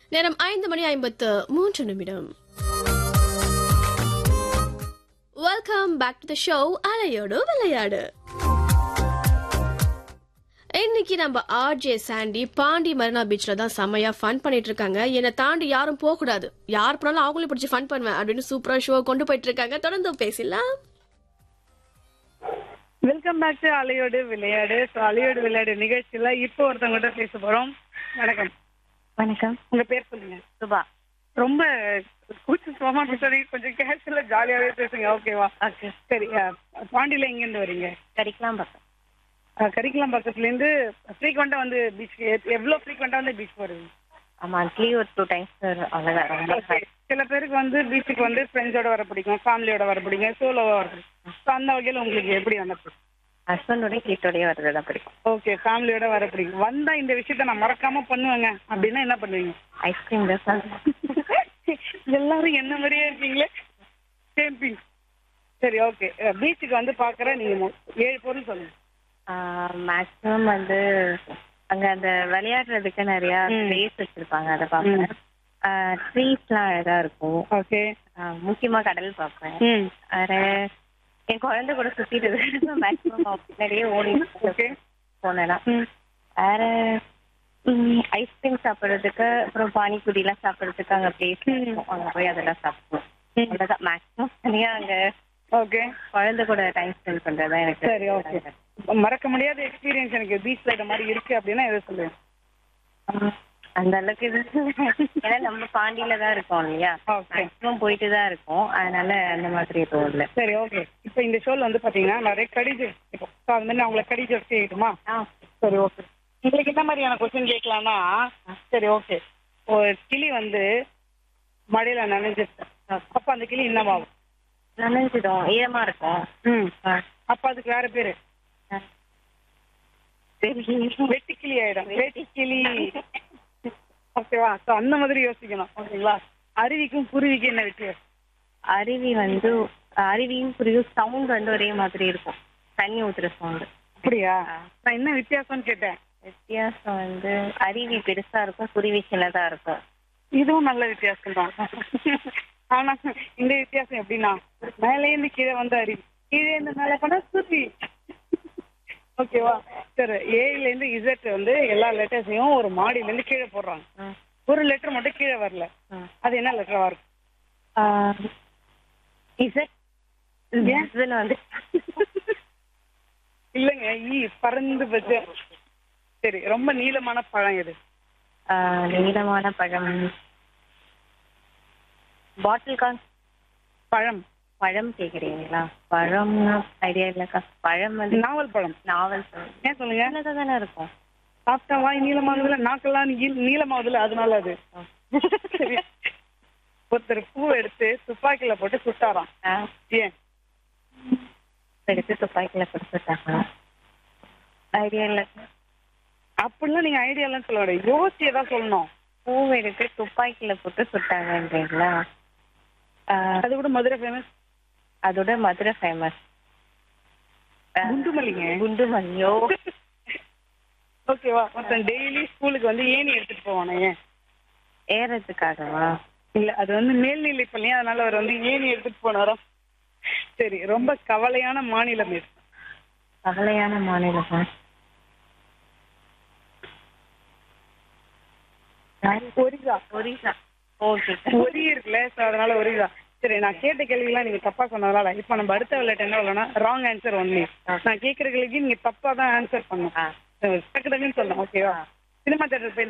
நேரம் ஐந்து மணி ஐம்பத்து மூன்று நிமிடம் welcome back to the show அலையோடு விளையாடு இன்னைக்கு நம்ம ஆர்ஜே சாண்டி பாண்டி மரினா பீச்ல தான் செம்மையா ஃபன் பண்ணிட்டு இருக்காங்க என்னை தாண்டி யாரும் போக கூடாது யார் போனாலும் அவங்களே பிடிச்சி ஃபன் பண்ணுவேன் அப்படின்னு சூப்பரா ஷோ கொண்டு போயிட்டு இருக்காங்க தொடர்ந்து பேசலாம் வெல்கம் பேக் டு அலையோடு விளையாடு ஸோ அலையோடு விளையாடு நிகழ்ச்சியில இப்போ ஒருத்தவங்ககிட்ட பேச போறோம் வணக்கம் வணக்கம் உங்க பேர் சொல்லுங்க சுபா ரொம்ப கூச்சு சுகமா பேசுறீங்க கொஞ்சம் கேஷுவலா ஜாலியாவே பேசுங்க ஓகேவா ஓகே சரி அஹ், பாண்டியில எங்க இருந்து வரீங்க கறிக்கலாம் பக்கம் அஹ், கரிக்குளம் பக்கத்துல இருந்து ஃப்ரீக்வெண்டா வந்து பீச் எவ்வளவு ஃப்ரீக்வெண்டா வந்து பீச் போறீங்க மந்த்லி ஒரு டூ டைம்ஸ் அவ்வளோதான் ரொம்ப Okay. சில பேருக்கு வந்து பீச்சுக்கு வந்து ஃப்ரெண்ட்ஸோட வர பிடிக்கும் ஃபேமிலியோட வர பிடிக்கும் சோலோவா வர பிடிக்கும் ஸோ அந்த வகையில உங்களுக்கு எப்படி வந்து ஹஸ்பண்டோடய கிட்டோடய வர்றது தான் பிடிக்கும் ஓகே ஃபேமிலியோட வர பிடிக்கும் வந்தா இந்த விஷயத்த நான் மறக்காம பண்ணுவேங்க அப்படின்னா என்ன பண்ணுவீங்க ஐஸ்கிரீம் தான் சார் எல்லாரும் என்ன மாதிரியே இருக்கீங்களே சேம் பிங் சரி ஓகே பீச்சுக்கு வந்து பாக்குற நீங்க மொ- ஏழு பொருள் சொல்லுங்க மேக்ஸிமம் வந்து அங்க அந்த விளையாடுறதுக்கு நிறைய ம். ஸ்பேஸ் வச்சிருப்பாங்க அதை பார்ப்பேன் ட்ரீஸ்லாம் அழகா இருக்கும் ஓகே ஆஹ் முக்கியமா கடல் பார்ப்பேன் ம் வேற என் குழந்தை கூட சுத்திட்டு மேக்ஸிமம் நிறைய ஓடி ஓகே போனேன்னா ம் வேற ஐஸ்கிரீம் சாப்பிடுறதுக்கு அப்புறம் பானிபூரி எல்லாம் சாப்பிடுறதுக்கு அங்க பிளேஸ் இருக்கும் அங்க போய் அதெல்லாம் சாப்பிடுவோம் ம். அவ்வளவுதான் மேக்ஸிமம் தனியா அங்க ஓகே குழந்தை கூட டைம் ஸ்பெண்ட் பண்றதா எனக்கு சரி ஓகே மறக்க முடியாத எக்ஸ்பீரியன்ஸ் எனக்கு பீச்ல இந்த மாதிரி இருக்கு அப்படின்னா எதை சொல்லுவேன் உம், அந்த அளவுக்கு இது ஏன்னா நம்ம பாண்டியில தான் இருக்கோம் இல்லையா ஓகே மேக்ஸிமம் போயிட்டு தான் இருக்கோம் அதனால அந்த மாதிரி எதுவும் இல்லை சரி ஓகே இப்போ இந்த ஷோல வந்து பாத்தீங்கன்னா நிறைய கடி ஜோக்ஸ் இருக்கும் ஸோ அது மாதிரி நான் உங்களை கடி ஜோக்ஸ் செய்யட்டுமா சரி ஓகே உங்களுக்கு என்ன மாதிரியான கொஸ்டின் கேட்கலாம்னா சரி ஓகே ஒரு கிளி வந்து மழையில நனைஞ்சிருச்சு அப்ப அந்த கிளி என்னவாகும் நனைஞ்சிடும் ஈரமா இருக்கும் ம் ஆ. அப்ப அதுக்கு வேற பேரு ஆ. சரி வெட்டுக்கிளி ஆயிடும் வெட்டுக்கிளி ஓகேவா ஸோ அந்த மாதிரி யோசிக்கணும் ஓகேங்களா அருவிக்கும் குருவிக்கும் என்ன வித்தியாசம் அருவி வந்து அருவியும் புரியும் சவுண்ட் வந்து ஒரே மாதிரி இருக்கும் தண்ணி ஊத்துற சவுண்ட் அப்படியா நான் என்ன வித்தியாசம்னு கேட்டேன் வித்தியாசம் வந்து அருவி பெருசா இருக்கும் குருவி சின்னதா இருக்கும் இதுவும் நல்ல வித்தியாசம் தான் ஆனா இந்த வித்தியாசம் எப்படின்னா மேலே இருந்து கீழே வந்து அருவி கீழே இருந்து மேலே பண்ணா குருவி ஓகேவா சரி ஏல இருந்து இசட் வந்து எல்லா லெட்டர்ஸையும் ஒரு மாடியில இருந்து கீழே போடுறாங்க ம். ஒரு லெட்டர் மட்டும் கீழே வரல ம். அது என்ன லெட்டரா இருக்கும் ஆஹ் இசட் ஏன்? இதுன்னு வந்து இல்லைங்க ஈ பறந்து பச்ச சரி ரொம்ப நீளமான பழம் எது ஆஹ் நீளமான பழம் பாட்டில் கான் பழம் பழம் கேக்குறீங்களா பழம்னா ஐடியா இல்லக்கா பழம் வந்து நாவல் பழம் நாவல் ஏன் சொல்லுங்க சின்னதா தானே இருக்கும் சாப்பிட்டா வாய் நீளமாகுதுல நாக்கெல்லாம் நீ- நீளமாகுதுல அதனால அது சரியா ஒருத்தர் பூ எடுத்து துப்பாக்கில போட்டு சுட்டாராம் ஆஹ் ஏன் எடுத்து துப்பாக்கில கொடுத்துட்டாங்க ஐடியா இல்ல அப்படிலாம் நீங்க ஐடியா எல்லாம் சொல்ல முடியாது யோசிச்சு ஏதாவது சொல்லணும் பூ எடுத்து துப்பாக்கில போட்டு சுட்டாங்கன்றீங்களா ஆஹ் அது கூட மதுரை ஃபேமஸ் அதோட மதுரை ஃபேமஸ் குண்டுமல்லிங்க குண்டு மல்லியோ ஓகேவா ஒருத்தன் டெய்லி ஸ்கூலுக்கு வந்து ஏணி எடுத்துட்டு போவானே ஏன் ஏறதுக்காகவா இல்ல அது வந்து மேல்நிலை பள்ளி அதனால அவர் வந்து ஏணி எடுத்துட்டு போனாராம் சரி ரொம்ப கவலையான மாநிலம் இது கவலையான மாநிலமா ஒரிசா ஒரிசா ஓகே ஒரி இருக்குல்ல ஸோ அதனால ஒரிசா சரி நான் கேட்ட கேள்விலாம் நீங்க தப்பா சொன்னதுனால இப்போ நம்ம அடுத்த விளையாட்டு என்ன விளையாடனா ராங் ஆன்சர் ஒன்லி நான் கேட்குற கேள்விக்கு நீங்க தப்பா தான் ஆன்சர் பண்ணணும் ஆ டக்கு டக்குன்னு சொல்லணும் ஓகேவா சினிமா தேட்டர் போய்